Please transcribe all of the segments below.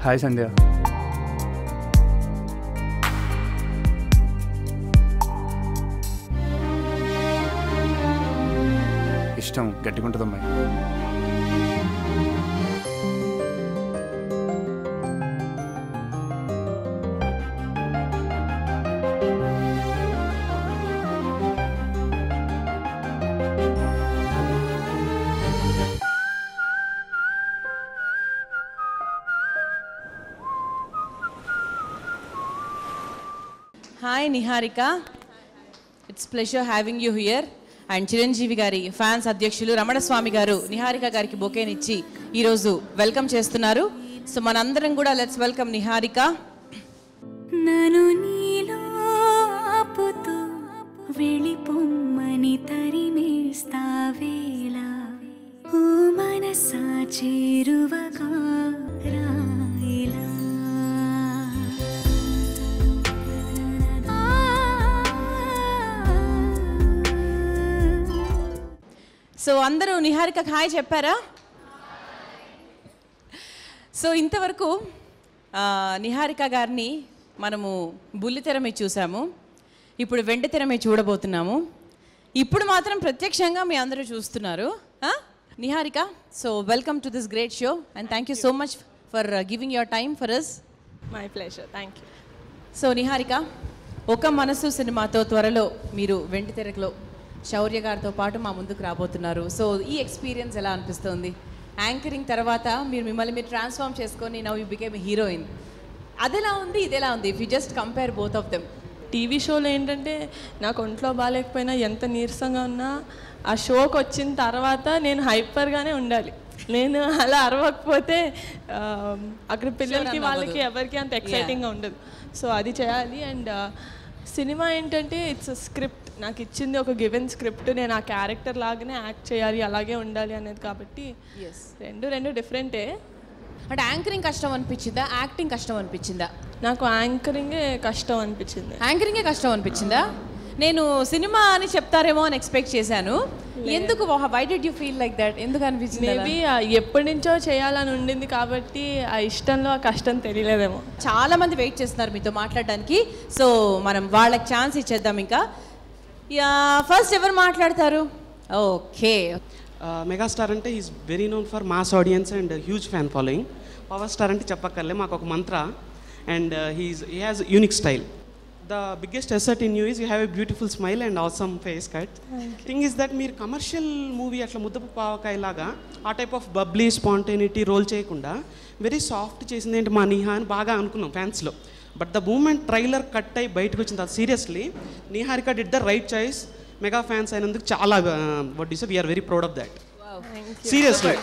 Hi సంధ్య ఇష్టం గట్టిగా ఉంటుంది అమ్మాయి hi Niharika it's pleasure having you here and Chiranjeevi గారి ఫ్యాన్స్ అధ్యక్షులు రమణస్వామి గారు నిహారిక గారికి బొకేనిచ్చి ఈరోజు వెల్కమ్ చేస్తున్నారు సో మనందరం కూడా లెట్స్ వెల్కమ్ నిహారిక నను నీలో ఆపుతూ వెళ్ళిపోమ్మని తరిమేస్తావేలా ఓ మనసా చేరువగా రాయిలా సో అందరూ నిహారికకు హాయ్ చెప్పారా సో ఇంతవరకు ఆ, నిహారిక గారిని మనము బుల్లితెర మీద చూసాము ఇప్పుడు వెండి తెర మీద చూడబోతున్నాము ఇప్పుడు మాత్రం ప్రత్యక్షంగా మీ అందరూ చూస్తున్నారు ఆ? Niharika so welcome to this great show and thank you so much for giving your time for us my pleasure thank you so Niharika Oka Manasu సినిమాతో త్వరలో మీరు వెండి తెరలో శౌర్య గారితో పాటు మా ముందుకు రాబోతున్నారు సో ఈ ఎక్స్పీరియన్స్ ఎలా అనిపిస్తుంది యాంకరింగ్ తర్వాత మీరు మిమ్మల్ని మీరు ట్రాన్స్ఫార్మ్ చేసుకొని నవ్ యూ బికేమ్ హీరోయిన్ అదెలా ఉంది ఇదెలా ఉంది if you just compare both of them TV షోలో ఏంటంటే నాకు ఒంట్లో బాగాలేకపోయినా ఎంత నీరసంగా ఉన్నా ఆ షోకి వచ్చిన తర్వాత నేను హైపర్గానే ఉండాలి నేను అలా అరవకపోతే ఆ, అక్కడ పిల్లలకి run వాళ్ళకి అవ్వదు. ఎవరికి అంత ఎక్సైటింగ్గా ఉండదు సో అది చేయాలి అండ్ సినిమా ఏంటంటే ఇట్స్ స్క్రిప్ట్ నాకు ఇచ్చింది ఒక గివెన్ స్క్రిప్ట్ నేను ఆ క్యారెక్టర్ లాగానే యాక్ట్ చేయాలి అలాగే ఉండాలి అనేది కాబట్టి ఎస్ రెండు రెండు డిఫరెంటే అంటే యాంకరింగ్ కష్టం అనిపించిందా యాక్టింగ్ కష్టం అనిపించిందా నాకు యాంకరింగే కష్టం అనిపించింది యాంకరింగే కష్టం అనిపించిందా నేను సినిమా అని చెప్తారేమో అని ఎక్స్పెక్ట్ చేశాను ఎందుకు why did you feel like that ఎందుకు అనిపించింది అలా? మేబీ ఎప్పటి నుంచో చేయాలని ఉండింది కాబట్టి ఆ ఇష్టంలో ఆ కష్టం తెలియలేదేమో చాలా మంది వెయిట్ చేస్తున్నారు మీతో మాట్లాడడానికి సో మనం వాళ్ళకి ఛాన్స్ ఇచ్చేద్దాం ఇంకా యా ఫస్ట్ ఎవరు మాట్లాడతారు ఓకే మెగాస్టార్ అంటే is very known for mass audience and huge fan following power star అంటే చెప్పక్కర్లే మాకు ఒక మంత్ర and he's he has unique style the biggest asset in you is you have a beautiful smile and awesome face cut thing is that మీరు commercial movie అట్లా ముద్దపు పావకాయ లాగా ఆ type of bubbly spontaneity role చేయకుండా very soft చేసింది ఏంటి మా నిహా అని బాగా అనుకున్నాం ఫ్యాన్స్లో but the moment trailer cut అయి బయటకు వచ్చిన తర్వాత seriously Niharika did the right choice mega fans అయినందుకు చాలా what is we are very proud of that seriously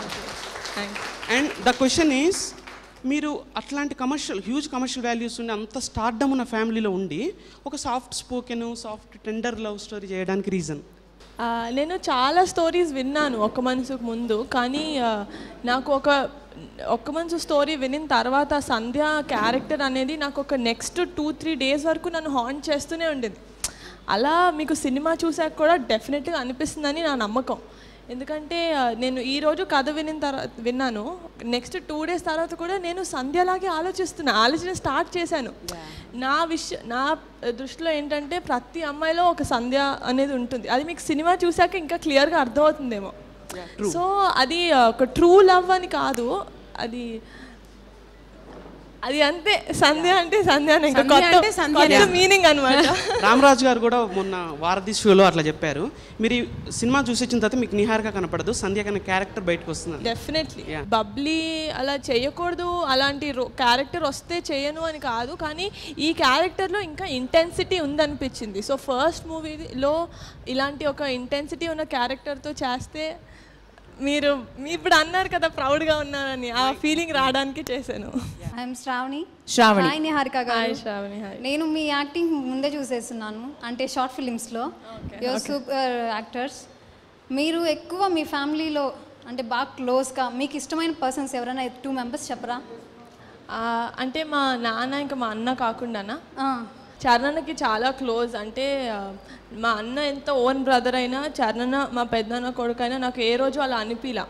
and the question is మీరు అట్లాంటి కమర్షియల్ హ్యూజ్ కమర్షియల్ వాల్యూస్ ఉండి అంత స్టార్డమ్ ఉన్న ఫ్యామిలీలో ఉండి ఒక soft spoken soft tender love story చేయడానికి రీజన్ ఆ, నేను చాలా స్టోరీస్ విన్నాను ఒక మనసుకు ముందు కానీ ఆ, నాకు ఒక ఒక్క మనసు స్టోరీ వినిన తర్వాత సంధ్య క్యారెక్టర్ అనేది నాకు ఒక నెక్స్ట్ టూ త్రీ డేస్ వరకు నన్ను హాంట్ చేస్తూనే ఉండేది అలా మీకు సినిమా చూసాక కూడా డెఫినెట్గా అనిపిస్తుందని నా నమ్మకం ఎందుకంటే ఆ, నేను ఈరోజు కథ వినిన తర్వాత విన్నాను నెక్స్ట్ టూ డేస్ తర్వాత కూడా నేను సంధ్యలాగే ఆలోచిస్తున్నా ఆలోచన స్టార్ట్ చేశాను నా విష నా దృష్టిలో ఏంటంటే ప్రతి అమ్మాయిలో ఒక సంధ్య అనేది ఉంటుంది అది మీకు సినిమా చూసాక ఇంకా క్లియర్గా అర్థమవుతుందేమో సో అది ఆ, ఒక ట్రూ లవ్ అని కాదు అది అది అంతే సంధ్య అంటే సంధ్య అని ఇంకా సంధ్య కొత్త అంటే సంధ్యనే. కొత్త మీనింగ్ అనమాట రామరాజు గారు కూడా మొన్న వారధి షోలో అట్లా చెప్పారు మీరు ఈ సినిమా చూసి వచ్చిన తర్వాత మీకు నిహారిక కనపడదు సంధ్య కన్నా క్యారెక్టర్ బయటకు వస్తుంది డెఫినెట్లీ Yeah. బబ్లీ అలా చేయకూడదు అలాంటి క్యారెక్టర్ వస్తే చేయను అని కాదు కానీ ఈ క్యారెక్టర్లో ఇంకా ఇంటెన్సిటీ ఉందనిపించింది సో ఫస్ట్ మూవీలో ఇలాంటి ఒక ఇంటెన్సిటీ ఉన్న క్యారెక్టర్తో చేస్తే మీరు మీ ఇప్పుడు అన్నారు కదా ప్రౌడ్గా ఉన్నారని ఆ ఫీలింగ్ రావడానికి చేశాను I'm Shravani Shravani. Hi Niharika hi garu Shravani hi నేను మీ యాక్టింగ్ ముందే చూసేస్తున్నాను అంటే షార్ట్ ఫిలిమ్స్లో యువర్ సూపర్ యాక్టర్స్ మీరు ఎక్కువ మీ ఫ్యామిలీలో అంటే బాగా క్లోజ్గా మీకు ఇష్టమైన పర్సన్స్ ఎవరైనా టూ మెంబర్స్ చెప్పరా ఆ, అంటే మా నాన్న ఇంకా మా అన్న కాకుండానా ఆ, చరణకి చాలా క్లోజ్ అంటే ఆ, మా అన్న ఎంత ఓన్ బ్రదర్ అయినా చరణ్ మా పెద్దన్న కొడుకు అయినా నాకు ఏ రోజు అలా అనిపిలా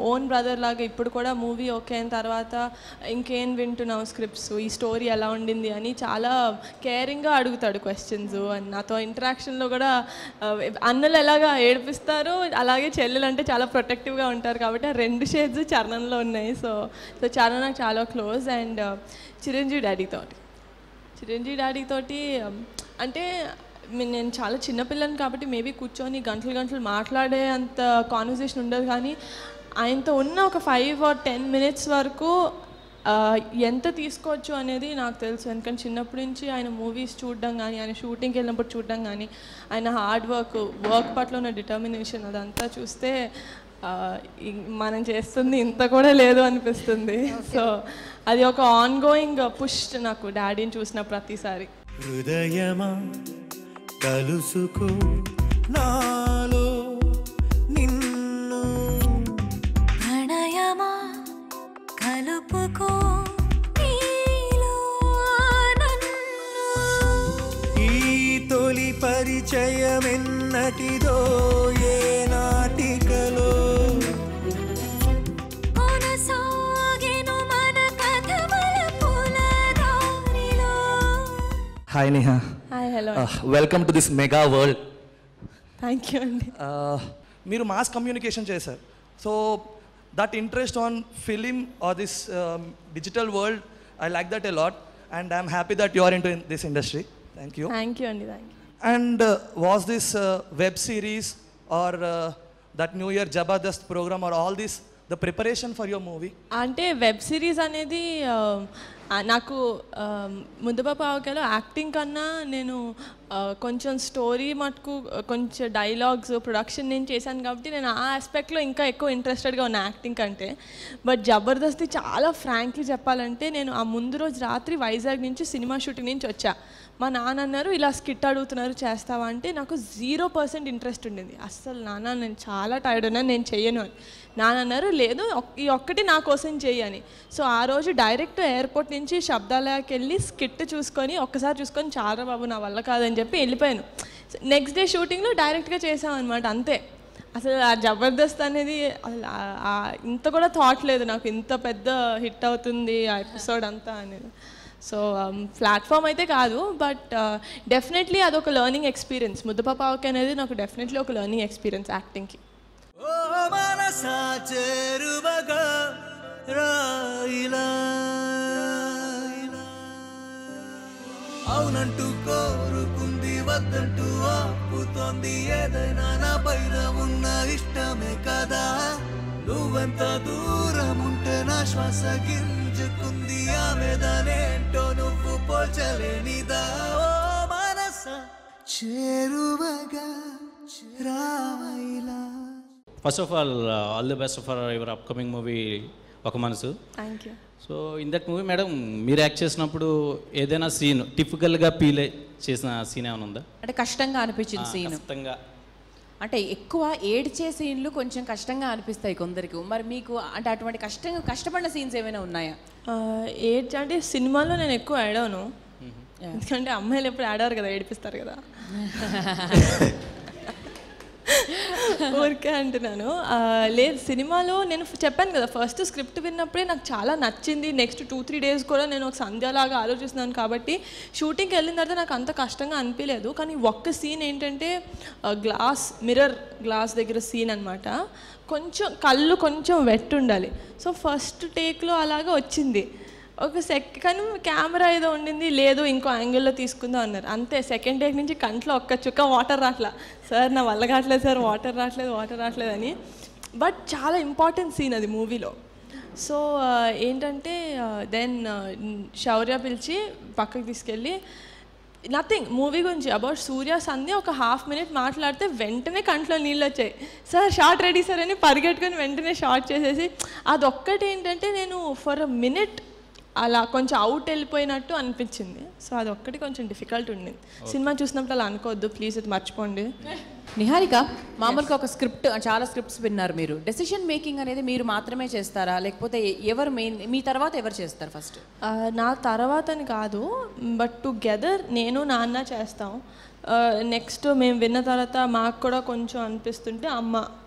ఓన్ బ్రదర్ లాగా ఇప్పుడు కూడా మూవీ ఓకే అయిన తర్వాత ఇంకేం వింటున్నావు స్క్రిప్ట్స్ ఈ స్టోరీ ఎలా ఉండింది అని చాలా కేరింగ్గా అడుగుతాడు క్వశ్చన్స్ అండ్ నాతో ఇంటరాక్షన్లో కూడా ఆ, అన్నలు ఎలాగా ఏడిపిస్తారు అలాగే చెల్లెలు అంటే చాలా ప్రొటెక్టివ్గా ఉంటారు కాబట్టి ఆ రెండు షేడ్స్ చరణంలో ఉన్నాయి సో సో చరణ్ నాకు చాలా క్లోజ్ అండ్ చిరంజీవి డాడీ తోటి చిరంజీవి డాడీ తోటి um, అంటే మీ- నేను చాలా చిన్నపిల్లని కాబట్టి మేబీ కూర్చొని గంటలు గంటలు మాట్లాడే అంత కాన్వర్జేషన్ ఉండదు కానీ ఆయనతో ఉన్న ఒక ఫైవ్ ఆర్ టెన్ మినిట్స్ వరకు ఆ, ఎంత తీసుకోవచ్చు అనేది నాకు తెలుసు ఎందుకంటే చిన్నప్పటి నుంచి ఆయన మూవీస్ చూడడం కానీ ఆయన షూటింగ్కి వెళ్ళినప్పుడు చూడడం కానీ ఆయన హార్డ్ వర్క్ వర్క్ పట్ల ఉన్న డిటర్మినేషన్ అదంతా చూస్తే ఆ, ఇ- మనం చేస్తుంది ఇంత కూడా లేదు అనిపిస్తుంది సో అది ఒక ఆన్ గోయింగ్ పుష్ నాకు డాడీని చూసిన ప్రతిసారి హృదయమా కలుసుకో నాలో నిన్ను ప్రణయమా కలుపుకో నీలో నన్ను ఈ తొలి పరిచయమెన్నటిదో ఏ నాటికలో కొనసాగెను మన కథ మలుపుల దారిలో hi Neha hi hello welcome to this mega world thank you అండి మీరు మాస్ కమ్యూనికేషన్ చేశారు so that interest on film or this digital world I like that a lot and I'm happy that you are into this industry thank you thank you అండి thank you and was this web series or that new year Jabardasth program or all this the preparation for your movie అంటే web series అనేది ఆ, ఆ, నాకు ఆ, ముద్దపా పావకాయలో acting కన్నా నేను ఆ, కొంచెం స్టోరీ మటుకు ఆ, కొంచెం డైలాగ్స్ ప్రొడక్షన్ నేను చేశాను కాబట్టి నేను ఆ ఆస్పెక్ట్లో ఇంకా ఎక్కువ ఇంట్రెస్టెడ్గా ఉన్న యాక్టింగ్ కంటే బట్ జబర్దస్తి చాలా ఫ్రాంక్లీ చెప్పాలంటే నేను ఆ ముందు రోజు రాత్రి వైజాగ్ నుంచి సినిమా షూటింగ్ నుంచి వచ్చా మా నాన్న అన్నారు ఇలా స్కిట్ అడుగుతున్నారు చేస్తావా అంటే నాకు జీరో పర్సెంట్ ఇంట్రెస్ట్ ఉండింది అస్సలు నాన్న నేను చాలా టైర్డ్ ఉన్నాను నేను చెయ్యను అని నాన్న అన్నారు లేదు ఒక్- ఈ ఒక్కటి నా కోసం చెయ్యి అని సో ఆ రోజు డైరెక్ట్ ఎయిర్పోర్ట్ నుంచి శబ్దాలయాకి వెళ్ళి స్కిట్ చూసుకొని ఒక్కసారి చూసుకొని చాలా బాబు నా వల్ల కాదని చెప్పి వెళ్ళిపోయాను నెక్స్ట్ డే షూటింగ్లో డైరెక్ట్గా చేసాం అనమాట అంతే అసలు ఆ జబర్దస్త్ అనేది అసలు ఆ- ఆ ఇంత కూడా థాట్ లేదు నాకు ఇంత పెద్ద హిట్ అవుతుంది ఆ ఎపిసోడ్ అంతా అనేది సో ప్లాట్ఫామ్ అయితే కాదు బట్ డెఫినెట్లీ అదొక లెర్నింగ్ ఎక్స్పీరియన్స్ ముద్దపపావకి అనేది నాకు డెఫినెట్లీ ఒక లెర్నింగ్ ఎక్స్పీరియన్స్ యాక్టింగ్కి ఓ మనసా చేరువగా రాయిలా ఇలా. అవునంటూ కోరుకుంది వద్దంటూ ఆపుతోంది ఏదైనా నా పైన ఉన్న ఇష్టమే కదా నువ్వెంత దూరం ఉంటే నా శ్వాస గింజుకుంది ఆమెదానేంటో నువ్వు పోల్చలేనిదా ఓ మనసా చేరువగా రాయిలా first of all all the best for your upcoming movie Oka Manasu thank you so in that movie madam మీరు యాక్ట్ చేసినప్పుడు ఏదైనా సీన్ టిపికల్గా ఫీల్ చేసిన సీన్ ఏమైనా ఉందా అంటే కష్టంగా అనిపించింది ఆ, సీన్ కష్టంగా అంటే ఎక్కువ ఏడ్చే సీన్లు కొంచెం కష్టంగా అనిపిస్తాయి కొందరికి మరి మీకు అంటే అటువంటి కష్టంగా కష్టపడిన సీన్స్ ఏమైనా ఉన్నాయా ఏడ్ అంటే సినిమాలో నేను ఎక్కువ ఆడాను ఎందుకంటే అమ్మాయిలు ఎప్పుడు ఆడారు కదా ఏడిపిస్తారు కదా ఊరికే అంటున్నాను ఆ, లేదు సినిమాలో నేను చెప్పాను కదా ఫస్ట్ స్క్రిప్ట్ విన్నప్పుడే నాకు చాలా నచ్చింది నెక్స్ట్ టూ త్రీ డేస్ కూడా నేను ఒక సంధ్యలాగా ఆలోచిస్తున్నాను కాబట్టి షూటింగ్కి వెళ్ళిన తర్వాత నాకు అంత కష్టంగా అనిపించలేదు కానీ ఒక్క సీన్ ఏంటంటే గ్లాస్ మిర్రర్ గ్లాస్ దగ్గర సీన్ అనమాట కొంచెం కళ్ళు కొంచెం వెట్ ఉండాలి సో ఫస్ట్ టేక్లో అలాగా వచ్చింది ఒక సెక్ కానీ కెమెరా ఏదో ఉండింది లేదు ఇంకో యాంగిల్లో తీసుకుందాం అన్నారు అంతే సెకండ్ టేక్ నుంచి కంట్లో ఒక్క చుక్క వాటర్ రాట్లా సార్ నా వల్ల కావట్లేదు సార్ వాటర్ రావట్లేదు వాటర్ రావట్లేదు అని బట్ చాలా ఇంపార్టెంట్ సీన్ అది మూవీలో సో ఏంటంటే దెన్ శౌర్య పిలిచి పక్కకి తీసుకెళ్ళి నథింగ్ మూవీ గురించి అబౌట్ సూర్య సంధ్య ఒక హాఫ్ మినిట్ మాట్లాడితే వెంటనే కంట్లో నీళ్ళు వచ్చాయి సార్ షార్ట్ రెడీ సార్ అని పరిగెట్టుకొని వెంటనే షార్ట్ చేసేసి అదొక్కటి ఏంటంటే నేను ఫర్ అ మినిట్ అలా కొంచెం అవుట్ వెళ్ళిపోయినట్టు అనిపించింది సో అదొక్కటి కొంచెం డిఫికల్ట్ ఉండింది సినిమా చూసినప్పుడు అలా అనుకోవద్దు ప్లీజ్ ఇది మర్చిపోండి నిహారిక మామూలుగా ఒక స్క్రిప్ట్ చాలా స్క్రిప్ట్స్ విన్నారు మీరు డెసిషన్ మేకింగ్ అనేది మీరు మాత్రమే చేస్తారా లేకపోతే ఎవరు మెయిన్ మీ తర్వాత ఎవరు చేస్తారు ఫస్ట్ ఆ, నా తర్వాత అని కాదు బట్ టుగెదర్ నేను నాన్న చేస్తాం నెక్స్ట్ మేము విన్న తర్వాత మాకు కూడా కొంచెం అనిపిస్తుంటే అమ్మ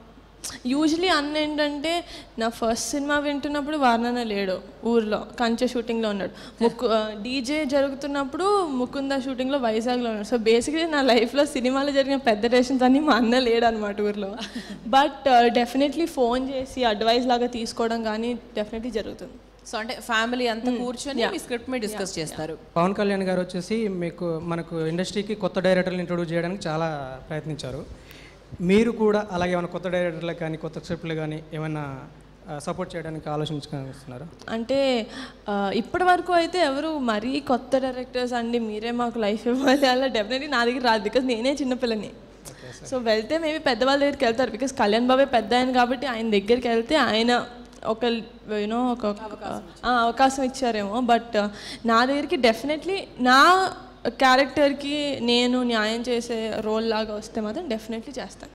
యూజువలీ అన్న ఏంటంటే నా ఫస్ట్ సినిమా వింటున్నప్పుడు వారణన లేడు ఊర్లో కంచె షూటింగ్లో ఉన్నాడు ముక్కు డీజే జరుగుతున్నప్పుడు ముకుంద షూటింగ్లో వైజాగ్లో ఉన్నాడు సో బేసిక్లీ నా లైఫ్లో సినిమాలో జరిగిన పెద్ద డెసిషన్స్ అన్నీ మా అన్న లేడు అనమాట ఊర్లో బట్ డెఫినెట్లీ ఫోన్ చేసి అడ్వైస్ లాగా తీసుకోవడం కానీ డెఫినెట్లీ జరుగుతుంది సో అంటే ఫ్యామిలీ అంతా కూర్చొని మీ స్క్రిప్ట్ మీద డిస్కస్ చేస్తారు పవన్ కళ్యాణ్ గారు వచ్చేసి మీకు మనకు ఇండస్ట్రీకి కొత్త డైరెక్టర్లు ఇంట్రొడ్యూస్ చేయడానికి చాలా ప్రయత్నించారు మీరు కూడా అలాగే ఏమైనా కొత్త డైరెక్టర్లకు కానీ కొత్త స్క్రిప్ట్లు కానీ ఏమైనా సపోర్ట్ చేయడానికి ఆలోచించుకున్నారు అంటే ఆ, ఇప్పటి వరకు అయితే ఎవరు మరీ కొత్త డైరెక్టర్స్ అండి మీరే మాకు లైఫ్ ఇవ్వాలి అలా డెఫినెట్లీ నా దగ్గర రాదు బికాజ్ నేనే చిన్నపిల్లని సో వెళ్తే మేబీ పెద్దవాళ్ళ దగ్గరికి వెళ్తారు బికాజ్ కళ్యాణ్ బాబే పెద్ద ఆయన కాబట్టి ఆయన దగ్గరికి వెళ్తే ఆయన ఒక యూనో ఒక ఆ, అవకాశం ఇచ్చారేమో బట్ నా దగ్గరికి డెఫినెట్లీ నా క్యారెక్టర్కి నేను న్యాయం చేసే రోల్ లాగా వస్తే మాత్రం డెఫినెట్లీ చేస్తాను